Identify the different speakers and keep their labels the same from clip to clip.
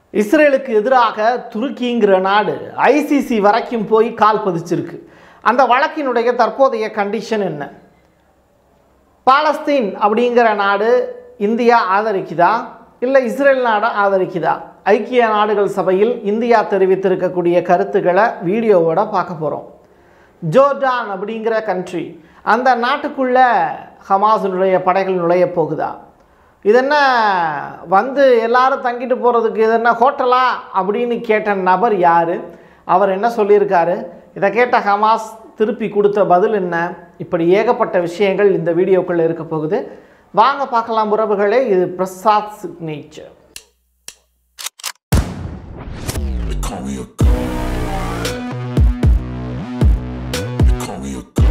Speaker 1: இஸ்ரேலுக்கு எதிராக துருக்கிங்கிற நாடு ஐசிசி வரைக்கும் போய் கால் பதிச்சிருக்கு அந்த வழக்கினுடைய தற்போதைய கண்டிஷன் என்ன பாலஸ்தீன் அப்படிங்கிற நாடு இந்தியா ஆதரிக்குதா இல்லை இஸ்ரேல் நாடை ஆதரிக்குதா ஐக்கிய நாடுகள் சபையில் இந்தியா தெரிவித்திருக்கக்கூடிய கருத்துக்களை வீடியோவோட பார்க்க போகிறோம் ஜோர்டான் அப்படிங்கிற கண்ட்ரி அந்த நாட்டுக்குள்ள ஹமாஸினுடைய படைகள் நுழைய போகுதா இது என்ன வந்து எல்லாரும் தங்கிட்டு போகிறதுக்கு இது என்ன ஹோட்டலா அப்படின்னு கேட்ட நபர் யார் அவர் என்ன சொல்லியிருக்காரு இதை கேட்ட ஹமாஸ் திருப்பி கொடுத்த பதில் என்ன இப்படி ஏகப்பட்ட விஷயங்கள் இந்த வீடியோக்குள்ளே இருக்க போகுது வாங்க பார்க்கலாம் உறவுகளே இது Prasad signature
Speaker 2: They call me a god. They call me a god.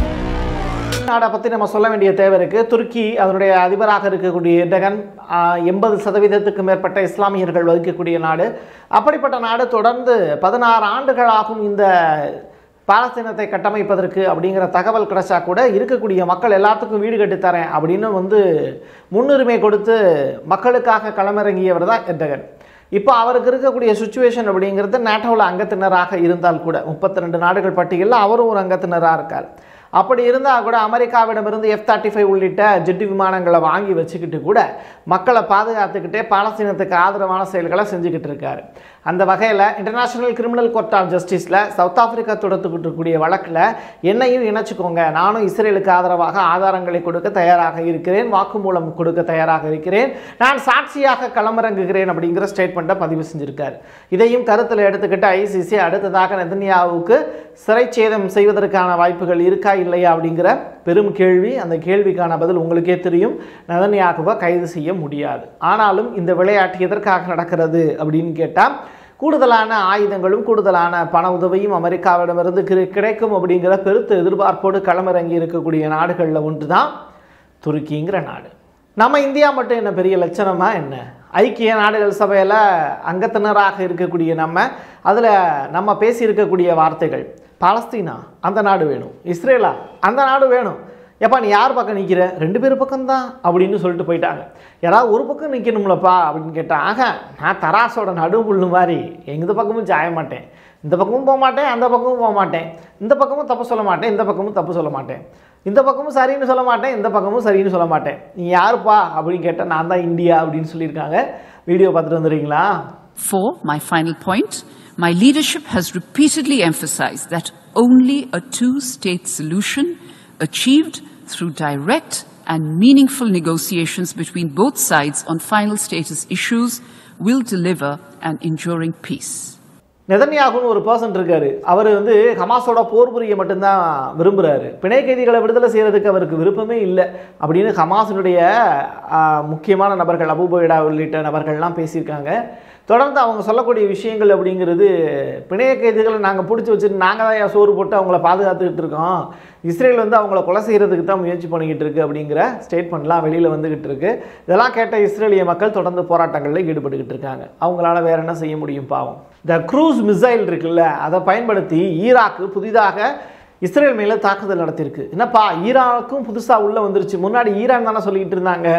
Speaker 1: நாடை பற்றி நம்ம சொல்ல வேண்டிய தேவை இருக்குது துருக்கி அதனுடைய அதிபராக இருக்கக்கூடிய எர்டகன் எண்பது சதவீதத்துக்கு மேற்பட்ட இஸ்லாமியர்கள் வகிக்கக்கூடிய நாடு அப்படிப்பட்ட நாடு தொடர்ந்து பதினாறு ஆண்டுகளாகும் இந்த பாலஸ்தீனத்தை கட்டமைப்பதற்கு அப்படிங்கிற தகவல் கிடைச்சா கூட இருக்கக்கூடிய மக்கள் எல்லாத்துக்கும் வீடு கட்டித் தரேன் அப்படின்னு வந்து முன்னுரிமை கொடுத்து மக்களுக்காக களமிறங்கியவர் தான் எர்டகன் இப்போ அவருக்கு இருக்கக்கூடிய சுச்சுவேஷன் அப்படிங்கிறது நேட்டோவில் அங்கத்தினராக இருந்தால் கூட முப்பத்தி ரெண்டு நாடுகள் பட்டியலில் அவரும் ஒரு அங்கத்தினராக இருக்கார் அப்படி இருந்தால் கூட அமெரிக்காவிடமிருந்து எஃப் தேர்ட்டி ஃபைவ் உள்ளிட்ட ஜெட்டு விமானங்களை வாங்கி வச்சுக்கிட்டு கூட மக்களை பாதுகாத்துக்கிட்டே பாலஸ்தீனத்துக்கு ஆதரவான செயல்களை செஞ்சுக்கிட்டு இருக்காரு அந்த வகையில் இன்டர்நேஷனல் கிரிமினல் கோர்ட் ஆஃப் ஜஸ்டிஸில் சவுத் ஆப்பிரிக்கா தொடுத்துக்கிட்டு இருக்கக்கூடிய வழக்கில் என்னையும் இணைச்சிக்கோங்க நானும் இஸ்ரேலுக்கு ஆதரவாக ஆதாரங்களை கொடுக்க தயாராக இருக்கிறேன் வாக்குமூலம் கொடுக்க தயாராக இருக்கிறேன் நான் சாட்சியாக களமிறங்குகிறேன் அப்படிங்கிற ஸ்டேட்மெண்ட்டை பதிவு செஞ்சிருக்காரு இதையும் கருத்தில் எடுத்துக்கிட்டு ஐசிசி அடுத்ததாக நெதன்யாவுக்கு சிறைச்சேதம் செய்வதற்கான வாய்ப்புகள் இருக்கா இல்லையா அப்படிங்கிற பெரும் கேள்வி அந்த கேள்விக்கான பதில் உங்களுக்கே தெரியும் நதன்யாகுவை கைது செய்ய முடியாது ஆனாலும் இந்த விளையாட்டு எதற்காக நடக்கிறது அப்படின்னு கேட்டால் கூடுதலான ஆயுதங்களும் கூடுதலான பண உதவியும் அமெரிக்காவிடமிருந்து கிடை- கிடைக்கும் அப்படிங்கிற பெருத்த எதிர்பார்ப்போடு களமிறங்கி இருக்கக்கூடிய நாடுகளில் ஒன்று தான் துருக்கிங்கிற நாடு நம்ம இந்தியா மட்டும் என்ன பெரிய லட்சணமா என்ன ஐக்கிய நாடுகள் சபையில் அங்கத்தினராக இருக்கக்கூடிய நம்ம அதில் நம்ம பேசியிருக்கக்கூடிய வார்த்தைகள் பாலஸ்தீனா அந்த நாடு வேணும் இஸ்ரேலா அந்த நாடு வேணும் எப்பா நீ யார் பக்கம் நிற்கிற ரெண்டு பேர் பக்கம்தான் அப்படின்னு சொல்லிட்டு போயிட்டாங்க யாராவது ஒரு பக்கம் நிற்கணும்லப்பா அப்படின்னு கேட்டால் ஆக நான் தராசோட நடுவுள்ள மாதிரி எந்த பக்கமும் சாய மாட்டேன் இந்த பக்கமும் போக மாட்டேன் அந்த பக்கமும் போக மாட்டேன் இந்த பக்கமும் தப்பு சொல்ல மாட்டேன் இந்த பக்கமும் தப்பு சொல்ல மாட்டேன் இந்த பக்கமும் சரின்னு சொல்ல மாட்டேன் இந்த பக்கமும் சரின்னு சொல்ல மாட்டேன் நீ யாருப்பா அப்படின்னு கேட்டால் நான் தான் இந்தியா அப்படின்னு சொல்லியிருக்காங்க வீடியோ பார்த்துட்டு வந்துடுறீங்களா
Speaker 3: For my final point, my leadership has repeatedly emphasized that only a two state solution achieved through direct and meaningful negotiations between both sides on final status issues will deliver an enduring peace.
Speaker 1: நெதன்யாகுன்னு ஒரு person இருக்காரு அவர் வந்து ஹமாஸோட போர் புரிய மட்டும்தான் விரும்புகிறாரு பிணை கைதிகளை விடுதலை செய்கிறதுக்கு அவருக்கு விருப்பமே இல்லை அப்படின்னு ஹமாஸினுடைய ஆ, முக்கியமான நபர்கள் அபுபைடா உள்ளிட்ட நபர்கள்லாம் பேசியிருக்காங்க தொடர்ந்து அவங்க சொல்லக்கூடிய விஷயங்கள் அப்படிங்கிறது பிணைய கைதிகளை நாங்கள் பிடிச்சி வச்சுட்டு நாங்கள் தான் சோறு போட்டு அவங்கள பாதுகாத்துக்கிட்டு இருக்கோம் இஸ்ரேல் வந்து அவங்கள கொலை செய்கிறதுக்கு தான் முயற்சி பண்ணிக்கிட்டு இருக்கு அப்படிங்கிற ஸ்டேட்மெண்ட்லாம் வெளியில் வந்துக்கிட்டு இருக்கு இதெல்லாம் கேட்ட இஸ்ரேலிய மக்கள் தொடர்ந்து போராட்டங்களில் ஈடுபட்டுக்கிட்டு இருக்காங்க அவங்களால வேற என்ன செய்ய முடியும் பாவம் இந்த க்ரூஸ் மிசைல் இருக்குல்ல அதை பயன்படுத்தி ஈராக்கு புதிதாக இஸ்ரேல் மேலே தாக்குதல் நடத்தியிருக்கு என்னப்பா ஈரானுக்கும் புதுசாக உள்ளே வந்துருச்சு முன்னாடி ஈரான் தானே சொல்லிக்கிட்டு இருந்தாங்க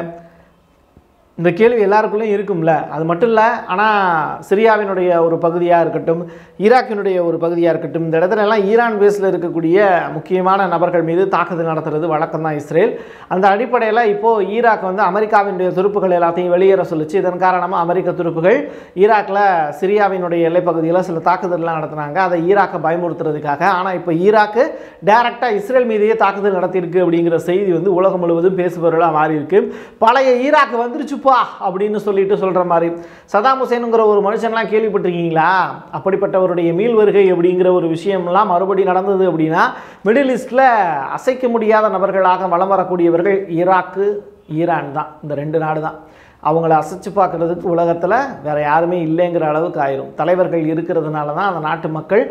Speaker 1: இந்த கேள்வி எல்லாருக்குள்ளேயும் இருக்கும்ல அது மட்டும் இல்லை ஆனால் சிரியாவினுடைய ஒரு பகுதியாக இருக்கட்டும் ஈராக்கினுடைய ஒரு பகுதியாக இருக்கட்டும் இந்த இடத்துல எல்லாம் ஈரான் பேஸில் இருக்கக்கூடிய முக்கியமான நபர்கள் மீது தாக்குதல் நடத்துறது வழக்கம் தான் இஸ்ரேல் அந்த அடிப்படையில் இப்போது ஈராக் வந்து அமெரிக்காவினுடைய துருப்புகள் எல்லாத்தையும் வெளியேற சொல்லுச்சு இதன் காரணமாக அமெரிக்க துருப்புகள் ஈராக்கில் சிரியாவினுடைய எல்லைப்பகுதியில் சில தாக்குதல்லாம் நடத்துனாங்க அதை ஈராக்கை பயமுறுத்துறதுக்காக ஆனால் இப்போ ஈராக்கு டைரெக்டாக இஸ்ரேல் மீதே தாக்குதல் நடத்தியிருக்கு அப்படிங்கிற செய்தி வந்து உலகம் முழுவதும் பேசுபொருளாக மாறி இருக்கு பழைய ஈராக் வந்துருச்சுப்பா அப்படின்னு சொல்லிட்டு சொல்கிற மாதிரி சதாம் ஹுசேனுங்கிற ஒரு மனுஷன்லாம் கேள்விப்பட்டிருக்கீங்களா அப்படிப்பட்டவருடைய மீள் வருகை அப்படிங்கிற ஒரு விஷயம்லாம் மறுபடி நடந்தது அப்படின்னா மிடில் ஈஸ்டில் அசைக்க முடியாத நபர்களாக வலம் வரக்கூடியவர்கள் ஈராக்கு ஈரான் தான் இந்த ரெண்டு நாடு தான் அவங்கள அசைச்சு பார்க்குறதுக்கு உலகத்தில் வேற யாருமே இல்லைங்கிற அளவுக்கு ஆயிரும் தலைவர்கள் இருக்கிறதுனால தான் அந்த நாட்டு மக்கள்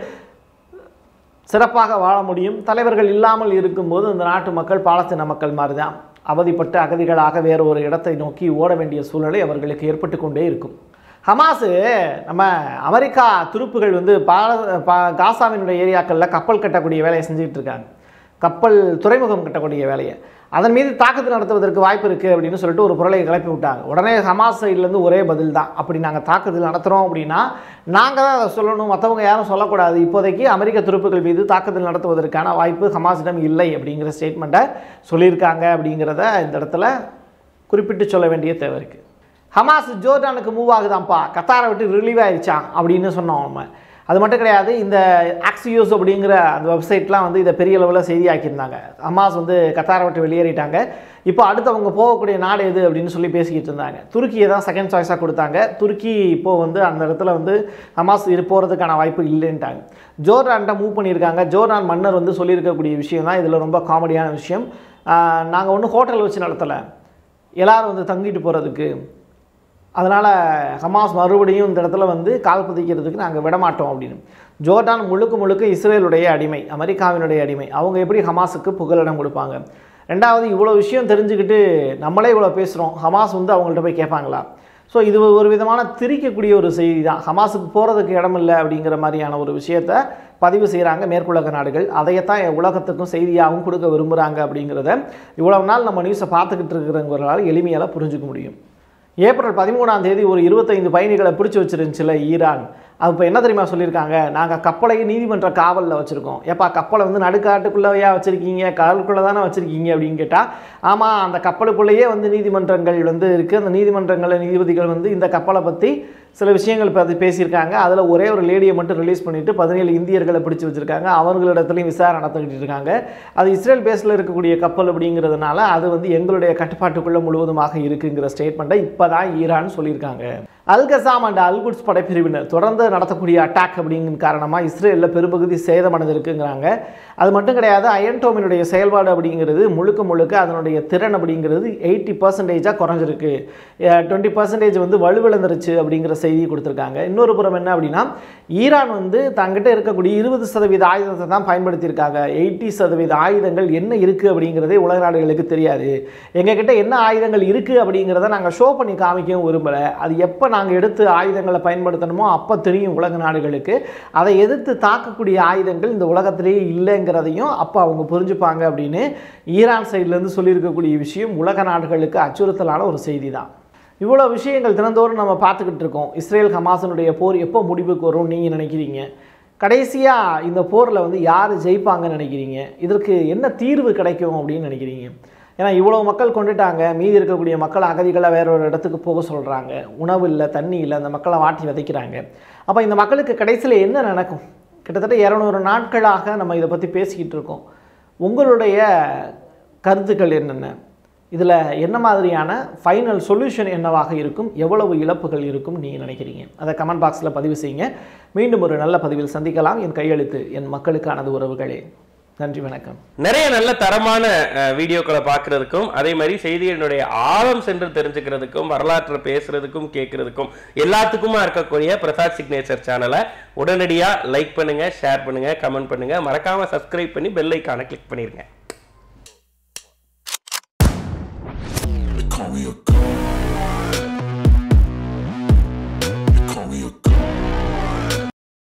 Speaker 1: சிறப்பாக வாழ முடியும் தலைவர்கள் இல்லாமல் இருக்கும்போது இந்த நாட்டு மக்கள் பாலஸ்தீன மக்கள் மாதிரி தான் அவதிப்பட்டு அகதிகளாக வேறு ஒரு இடத்தை நோக்கி ஓட வேண்டிய சூழ்நிலை அவர்களுக்கு ஏற்பட்டு கொண்டே இருக்கும் ஹமாஸு நம்ம அமெரிக்கா துருப்புகள் வந்து பால பா காசாவினுடைய ஏரியாக்களில் கப்பல் கட்டக்கூடிய வேலையை செஞ்சுக்கிட்டு இருக்காங்க கப்பல் துறைமுகம் கட்டக்கூடிய வேலையை அதன் மீது தாக்குதல் நடத்துவதற்கு வாய்ப்பு இருக்குது அப்படின்னு சொல்லிட்டு ஒரு பொருளை கிளப்பி விட்டாங்க உடனே ஹமாஸ் சைட்லேருந்து ஒரே பதில் தான் அப்படி நாங்கள் தாக்குதல் நடத்துகிறோம் அப்படின்னா நாங்கள் தான் அதை சொல்லணும் மற்றவங்க யாரும் சொல்லக்கூடாது இப்போதைக்கு அமெரிக்க துருப்புகள் மீது தாக்குதல் நடத்துவதற்கான வாய்ப்பு ஹமாஸிடம் இல்லை அப்படிங்கிற ஸ்டேட்மெண்ட்டை சொல்லியிருக்காங்க அப்படிங்கிறத இந்த இடத்துல குறிப்பிட்டு சொல்ல வேண்டிய தேவை இருக்குது ஹமாஸ் ஜோர்டானுக்கு மூவ் ஆகுதாம்ப்பா கத்தாரை விட்டு ரிலீவ் ஆயிடுச்சான் அப்படின்னு சொன்னோம் நம்ம அது மட்டும் கிடையாது இந்த ஆக்சியோஸ் அப்படிங்கிற அந்த வெப்சைட்லாம் வந்து இதை பெரிய அளவில் செய்தியாக்கியிருந்தாங்க ஹமாஸ் வந்து கத்தாரை விட்டு வெளியேறிட்டாங்க இப்போ அடுத்து அவங்க போகக்கூடிய நாடு எது அப்படின்னு சொல்லி பேசிக்கிட்டு இருந்தாங்க துருக்கியை தான் செகண்ட் சாய்ஸாக கொடுத்தாங்க துருக்கி இப்போது வந்து அந்த இடத்துல வந்து ஹமாஸ் இரு போகிறதுக்கான வாய்ப்பு இல்லைன்ட்டாங்க ஜோர்டான்கிட்ட மூவ் பண்ணியிருக்காங்க ஜோர்டான் மன்னர் வந்து சொல்லியிருக்கக்கூடிய விஷயம் தான் இதில் ரொம்ப காமெடியான விஷயம் நாங்கள் ஒன்றும் ஹோட்டல் வச்சு நடத்தலை எல்லாரும் வந்து தங்கிட்டு போகிறதுக்கு அதனால் ஹமாஸ் மறுபடியும் இந்த இடத்துல வந்து கால் பதிக்கிறதுக்கு நாங்கள் விடமாட்டோம் அப்படின்னு ஜோர்டான் முழுக்க முழுக்க இஸ்ரேலுடைய அடிமை அமெரிக்காவினுடைய அடிமை அவங்க எப்படி ஹமாஸுக்கு புகலிடம் கொடுப்பாங்க ரெண்டாவது இவ்வளோ விஷயம் தெரிஞ்சுக்கிட்டு நம்மளே இவ்வளோ பேசுகிறோம் ஹமாஸ் வந்து அவங்கள்ட்ட போய் கேட்பாங்களா ஸோ இது ஒரு விதமான திரிக்கக்கூடிய ஒரு செய்தி தான் ஹமாஸுக்கு போகிறதுக்கு இடம் இல்லை அப்படிங்கிற மாதிரியான ஒரு விஷயத்த பதிவு செய்கிறாங்க மேற்குலக நாடுகள் அதையத்தான் உலகத்துக்கும் செய்தியாகவும் கொடுக்க விரும்புகிறாங்க அப்படிங்கிறத இவ்வளவு நாள் நம்ம நியூஸை பார்த்துக்கிட்டு இருக்கிறவங்களால எளிமையால் புரிஞ்சுக்க முடியும் ஏப்ரல் பதிமூணாம் தேதி ஒரு இருபத்தைந்து பயணிகளை பிடிச்சி வச்சிருந்துச்சுல ஈரான் அது இப்போ என்ன தெரியுமா சொல்லியிருக்காங்க நாங்கள் கப்பலையே நீதிமன்ற காவலில் வச்சுருக்கோம் ஏப்பா கப்பலை வந்து நடுக்காட்டுக்குள்ளேயா வச்சுருக்கீங்க கடலுக்குள்ளே தானே வச்சுருக்கீங்க அப்படின்னு கேட்டால் ஆமாம் அந்த கப்பலுக்குள்ளேயே வந்து நீதிமன்றங்கள் வந்து இருக்குது அந்த நீதிமன்றங்களில் நீதிபதிகள் வந்து இந்த கப்பலை பற்றி சில விஷயங்கள் பற்றி பேசியிருக்காங்க அதில் ஒரே ஒரு லேடியை மட்டும் ரிலீஸ் பண்ணிவிட்டு பதினேழு இந்தியர்களை பிடிச்சி வச்சுருக்காங்க அவர்களிடத்துலையும் விசாரணை நடத்திக்கிட்டு இருக்காங்க அது இஸ்ரேல் பேஸில் இருக்கக்கூடிய கப்பல் அப்படிங்கிறதுனால அது வந்து எங்களுடைய கட்டுப்பாட்டுக்குள்ளே முழுவதுமாக இருக்குங்கிற ஸ்டேட்மெண்ட்டை இப்போ தான் ஈரான் சொல்லியிருக்காங்க அல் கசாம் அண்ட் அல்குட்ஸ் படைப்பிரிவினர் தொடர்ந்து நடத்தக்கூடிய அட்டாக் அப்படிங்கிற காரணமாக இஸ்ரேலில் பெரும்பகுதி சேதமடைந்திருக்குங்கிறாங்க அது மட்டும் கிடையாது அயன்டோமினுடைய செயல்பாடு அப்படிங்கிறது முழுக்க முழுக்க அதனுடைய திறன் அப்படிங்கிறது எயிட்டி பர்சன்டேஜாக குறைஞ்சிருக்கு டுவெண்ட்டி பர்சன்டேஜ் வந்து வலுவிழந்துருச்சு அப்படிங்கிற செய்தி கொடுத்துருக்காங்க இன்னொரு புறம் என்ன அப்படின்னா ஈரான் வந்து தங்கிட்ட இருக்கக்கூடிய இருபது சதவீத ஆயுதத்தை தான் பயன்படுத்தியிருக்காங்க எயிட்டி சதவீத ஆயுதங்கள் என்ன இருக்குது அப்படிங்கிறதே உலக நாடுகளுக்கு தெரியாது எங்ககிட்ட என்ன ஆயுதங்கள் இருக்குது அப்படிங்கிறத நாங்கள் ஷோ பண்ணி காமிக்கவும் விரும்பலை அது எப்போ நாங்கள் எடுத்து ஆயுதங்களை பயன்படுத்தணுமோ அப்போ தெரியும் உலக நாடுகளுக்கு அதை எதிர்த்து தாக்கக்கூடிய ஆயுதங்கள் இந்த உலகத்திலேயே இல்லைங்கிறதையும் அப்போ அவங்க புரிஞ்சுப்பாங்க அப்படின்னு ஈரான் சைட்லேருந்து சொல்லியிருக்கக்கூடிய விஷயம் உலக நாடுகளுக்கு அச்சுறுத்தலான ஒரு செய்தி தான் இவ்வளோ விஷயங்கள் தினந்தோறும் நம்ம பார்த்துக்கிட்டு இருக்கோம் இஸ்ரேல் ஹமாஸனுடைய போர் எப்போ முடிவுக்கு வரும் நீங்கள் நினைக்கிறீங்க கடைசியாக இந்த போரில் வந்து யார் ஜெயிப்பாங்கன்னு நினைக்கிறீங்க இதற்கு என்ன தீர்வு கிடைக்கும் அப்படின்னு நினைக்கிறீங்க ஏன்னா இவ்வளோ மக்கள் கொண்டுட்டாங்க மீதி இருக்கக்கூடிய மக்கள் அகதிகளை வேற ஒரு இடத்துக்கு போக சொல்கிறாங்க உணவு இல்லை தண்ணி இல்லை அந்த மக்களை வாட்டி விதைக்கிறாங்க அப்போ இந்த மக்களுக்கு கடைசியில் என்ன நடக்கும் கிட்டத்தட்ட இரநூறு நாட்களாக நம்ம இதை பற்றி பேசிக்கிட்டு இருக்கோம் உங்களுடைய கருத்துக்கள் என்னென்ன இதில் என்ன மாதிரியான ஃபைனல் சொல்யூஷன் என்னவாக இருக்கும் எவ்வளவு இழப்புகள் இருக்கும் நீங்கள் நினைக்கிறீங்க அதை கமெண்ட் பாக்ஸில் பதிவு செய்யுங்க மீண்டும் ஒரு நல்ல பதிவில் சந்திக்கலாம் என் கையெழுத்து என் மக்களுக்கானது உறவுகளே நன்றி வணக்கம்
Speaker 4: நிறைய நல்ல தரமான அஹ், வீடியோக்களை பார்க்கறதுக்கும் அதே மாதிரி செய்திகளினுடைய ஆழம் சென்று தெரிஞ்சுக்கிறதுக்கும் வரலாற்றை பேசுறதுக்கும் கேட்கறதுக்கும் எல்லாத்துக்குமா இருக்கக்கூடிய பிரசாத் சிக்னேச்சர் சேனலை உடனடியா லைக் பண்ணுங்க ஷேர் பண்ணுங்க கமெண்ட் பண்ணுங்க மறக்காம சப்ஸ்கிரைப் பண்ணி பெல் ஐக்கானை கிளிக் பண்ணிருங்க
Speaker 2: They call me a god.